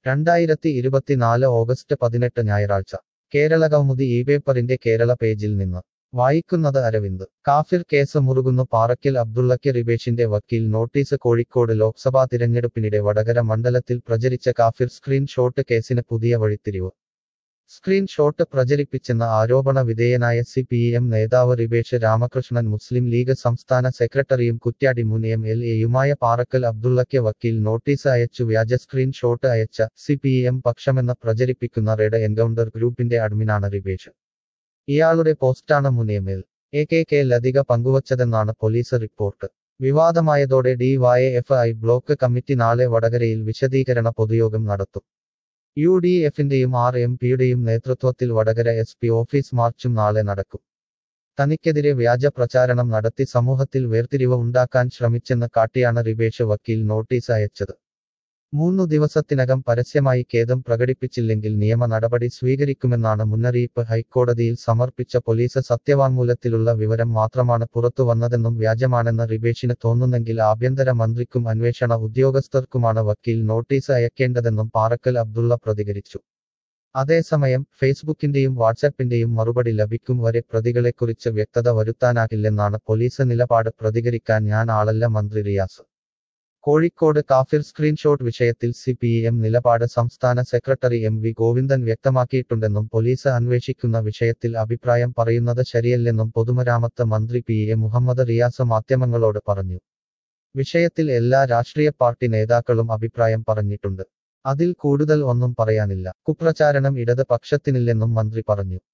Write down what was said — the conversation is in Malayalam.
രണ്ടായിരത്തി ഇരുപത്തിനാല് ഓഗസ്റ്റ് പതിനെട്ട് ഞായറാഴ്ച കേരള കൗമുദി ഈ പേപ്പറിന്റെ കേരള പേജിൽ നിന്ന് വായിക്കുന്നത് അരവിന്ദ് കാഫിർ കേസ് മുറുകുന്നു പാറയ്ക്കൽ അബ്ദുള്ളക്ക് റിബേഷിന്റെ വക്കീൽ നോട്ടീസ് കോഴിക്കോട് ലോക്സഭാ തിരഞ്ഞെടുപ്പിനിടെ വടകര മണ്ഡലത്തിൽ പ്രചരിച്ച കാഫിർ സ്ക്രീൻഷോട്ട് കേസിന് പുതിയ വഴിത്തിരിവ് സ്ക്രീൻഷോട്ട് പ്രചരിപ്പിച്ചെന്ന ആരോപണ വിധേയനായ സി പി എം നേതാവ് റിബേഷ് രാമകൃഷ്ണൻ മുസ്ലിം ലീഗ് സംസ്ഥാന സെക്രട്ടറിയും കുറ്റ്യാടി മുൻ എം എൽ എയുമായ പാറക്കൽ അബ്ദുള്ളയ്ക്ക് വക്കീൽ നോട്ടീസ് അയച്ചു വ്യാജ സ്ക്രീൻഷോട്ട് അയച്ച സി പി എം പക്ഷമെന്ന് പ്രചരിപ്പിക്കുന്ന റെഡ് എൻകൗണ്ടർ ഗ്രൂപ്പിന്റെ അഡ്മിനാണ് റിബേഷ് ഇയാളുടെ പോസ്റ്റാണ് മുൻ M L A K K Lathika പങ്കുവച്ചതെന്നാണ് പോലീസ് റിപ്പോർട്ട് വിവാദമായതോടെ D Y F I block committee നാളെ വടകരയിൽ വിശദീകരണ പൊതുയോഗം നടത്തും യു ഡി എഫിന്റെയും ആർ എം പിയുടെയും നേതൃത്വത്തിൽ വടകര എസ് പി ഓഫീസ് മാർച്ചും നാളെ നടക്കും തനിക്കെതിരെ വ്യാജ പ്രചാരണം നടത്തി സമൂഹത്തിൽ വേർതിരിവ് ഉണ്ടാക്കാൻ ശ്രമിച്ചെന്ന് കാട്ടിയാണ് റിബേഷ് വക്കീൽ നോട്ടീസ് അയച്ചത് മൂന്നു ദിവസത്തിനകം പരസ്യമായി ഖേദം പ്രകടിപ്പിച്ചില്ലെങ്കിൽ നിയമ നടപടി സ്വീകരിക്കുമെന്നാണ് മുന്നറിയിപ്പ് ഹൈക്കോടതിയിൽ സമർപ്പിച്ച പോലീസ് സത്യവാങ്മൂലത്തിലുള്ള വിവരം മാത്രമാണ് പുറത്തുവന്നതെന്നും വ്യാജമാണെന്ന് റിബേഷിന് തോന്നുന്നെങ്കിൽ ആഭ്യന്തര മന്ത്രിക്കും അന്വേഷണ ഉദ്യോഗസ്ഥർക്കുമാണ് വക്കീൽ നോട്ടീസ് അയക്കേണ്ടതെന്നും പാറക്കൽ അബ്ദുള്ള പ്രതികരിച്ചു അതേസമയം ഫേസ്ബുക്കിന്റെയും വാട്സാപ്പിന്റെയും മറുപടി ലഭിക്കും വരെ പ്രതികളെക്കുറിച്ച് വ്യക്തത വരുത്താനാകില്ലെന്നാണ് പോലീസ് നിലപാട് പ്രതികരിക്കാൻ ഞാൻ ആളല്ല മന്ത്രി റിയാസ് കോഴിക്കോട് കാഫിർ സ്ക്രീൻഷോട്ട് വിഷയത്തിൽ സി പി എം നിലപാട് സംസ്ഥാന സെക്രട്ടറി എം വി ഗോവിന്ദൻ വ്യക്തമാക്കിയിട്ടുണ്ടെന്നും പോലീസ് അന്വേഷിക്കുന്ന വിഷയത്തിൽ അഭിപ്രായം പറയുന്നത് ശരിയല്ലെന്നും പൊതുമരാമത്ത് മന്ത്രി പി എ മുഹമ്മദ് റിയാസ് മാധ്യമങ്ങളോട് പറഞ്ഞു വിഷയത്തിൽ എല്ലാ രാഷ്ട്രീയ പാർട്ടി നേതാക്കളും അഭിപ്രായം പറഞ്ഞിട്ടുണ്ട് അതിൽ കൂടുതൽ ഒന്നും പറയാനില്ല കുപ്രചാരണം ഇടത് പക്ഷത്തിനില്ലെന്നും മന്ത്രി പറഞ്ഞു